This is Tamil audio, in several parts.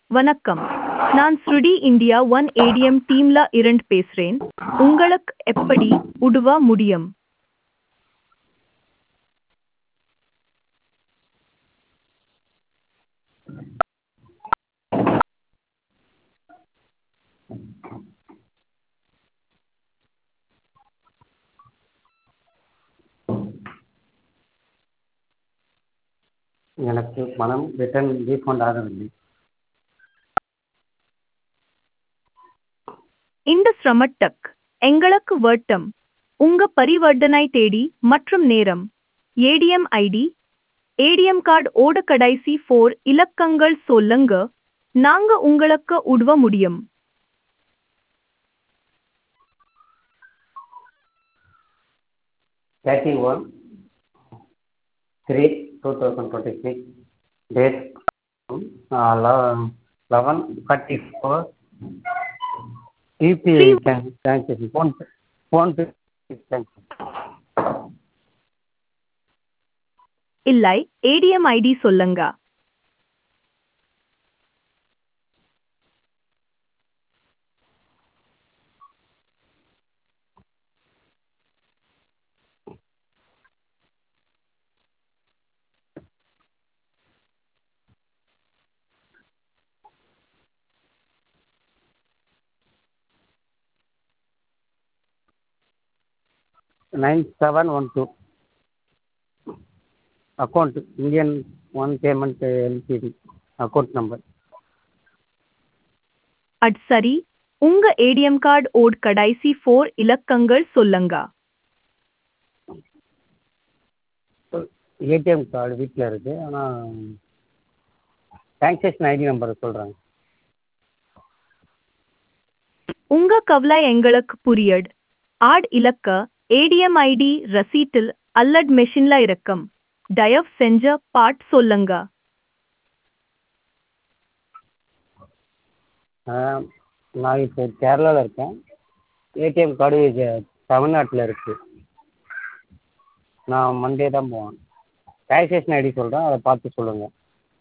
வணக்கம் நான் ஸ்ருடி இந்தியா ஒன் ஏடிஎம் டீம்ல இருந்து பேசுறேன் உங்களுக்கு எப்படி உதவ முடியும் எனக்கு பணம் ரிட்டர்ன் ரீஃபண்ட் ஆகவில்லை இந்த சிரமட்டக் எங்களுக்கு வட்டம் உங்க பரிவர்த்தனை தேதி மற்றும் நேரம் ஏடிஎம் ஐடி ஏடிஎம் கார்டு ஓட கடைசி ஃபோர் இலக்கங்கள் சொல்லுங்க நாங்க உங்களுக்கு உதவ முடியும் thirty one three two thousand twenty six date eleven forty four UPI transaction PhonePe PhonePe இல்லை ஏடிஎம் ஐடி சொல்லுங்க nine seven one two account Indian one payment LTD account number அது சரி உங்க ஏடிஎம் கார்டு ஓட் கடைசி ஃபோர் இலக்கங்கள் சொல்லுங்க ஏடிஎம் கார்டு வீட்டில் இருக்குது ஆனால் டிரான்சாக்ஷன் ஐடி நம்பர் சொல்கிறேன் உங்க கவலை எங்களுக்கு புரியட் ஆட் இலக்க ஏடிஎம் ஐடி ரசீட்டில் அல்லட் மெஷின்ல இருக்கும் தயவு செஞ்ச பாட் சொல்லுங்க நான் இப்போ கேரளாவில் இருக்கேன் ஏடிஎம் கார்டு இது தமிழ்நாட்டில் இருக்குது நான் மண்டே தான் போவேன் டிரான்சாக்ஷன் ஐடி சொல்கிறேன் அதை பார்த்து சொல்லுங்கள்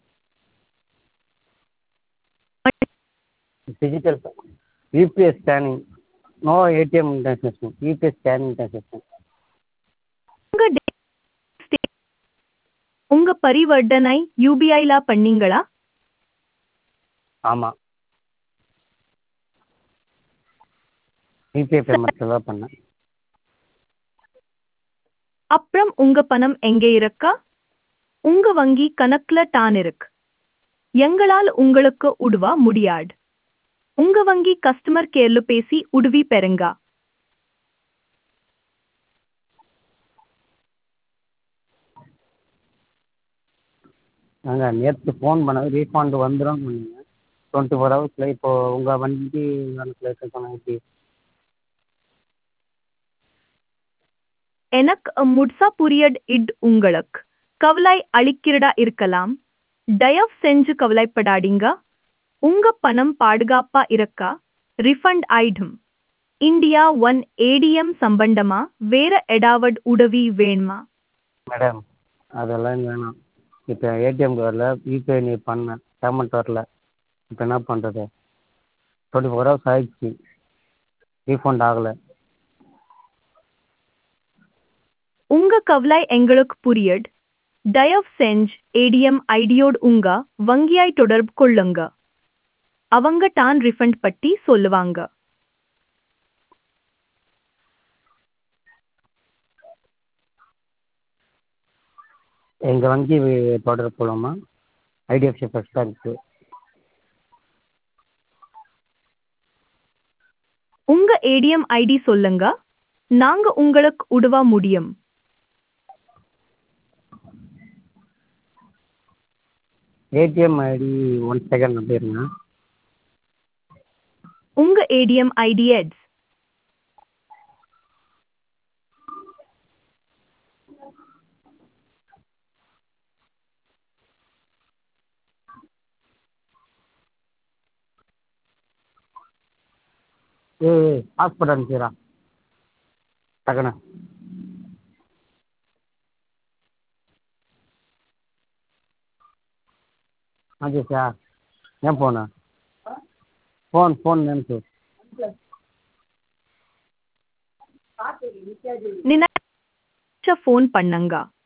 digital UPS scanning no ATM transaction UPS scanning transaction உங்க டே- ஸ்டே- உங்க பரிவர்த்தனை யூபிஐல பண்ணீங்களா ஆமாம் யூபிஐ பேமெண்ட்டில் தான் பண்ணேன் அப்புறம் உங்க பணம் எங்கே இருக்கா உங்க வங்கி கணக்குல தான் இருக்கு எங்களால் உங்களுக்கு உதவ முடியாது உங்க வங்கி கஸ்டமர் கேர்ல பேசி உதவி பெறுங்க நாங்கள் நேற்று ஃபோன் பண்ணது ரீஃபண்ட் வந்துடும் சொன்னீங்க டுவெண்ட்டி ஃபோர் ஹவர்ஸில் இப்போது உங்கள் வண்டி கணக்கில் இருக்க சொன்னால் எப்படி எனக்கு முட்சா புரியட் இட் உங்களுக்கு கவலை அளிக்கிறதா இருக்கலாம் தயவு செஞ்சு கவலைப்படாதீங்க உங்க பணம் பாதுகாப்பா இருக்கா ரிஃபண்ட் ஆயிடும் இந்தியா ஒன் ஏடிஎம் சம்பந்தமா வேற ஏதாவது உதவி வேணுமா மேடம் அதெல்லாம் இங்க வேணாம் இப்போ ஏடிஎம் கார்டில் யூபிஐ நீ பண்ணேன் பேமெண்ட் வரல இப்போ என்ன பண்ணுறது டுவெண்ட்டி ஃபோர் ஹவர்ஸ் ஆயிடுச்சு ரீஃபண்ட் ஆகலை உங்க கவலை எங்களுக்கு புரியட் தயவு செஞ்சு ஏடிஎம் ஐடியோடு உங்க வங்கியாய் தொடர்பு கொள்ளுங்க அவங்க தான் ரிஃபண்ட் பற்றி சொல்லுவாங்க எங்கள் வங்கி தொடர்பு போகலாமா ஐடிஎஃப்சி ஃபர்ஸ்ட் பேங்க்கு உங்க ஏடிஎம் ஐடி சொல்லுங்க நாங்க உங்களுக்கு உதவ முடியும் ஏடிஎம் ஐடி ஒன் செகண்ட் அப்படிருங்க உங்க ஏடிஎம் ஐடி எட்ஸ் ஏ ஹாஸ்பிட்டல் அனுப்பிச்சிடா டக்குன்னு வந்துச்சா ஏன் போன ஃபோன் ஃபோன் நென்சு நினைச்ச ஃபோன் பண்ணுங்க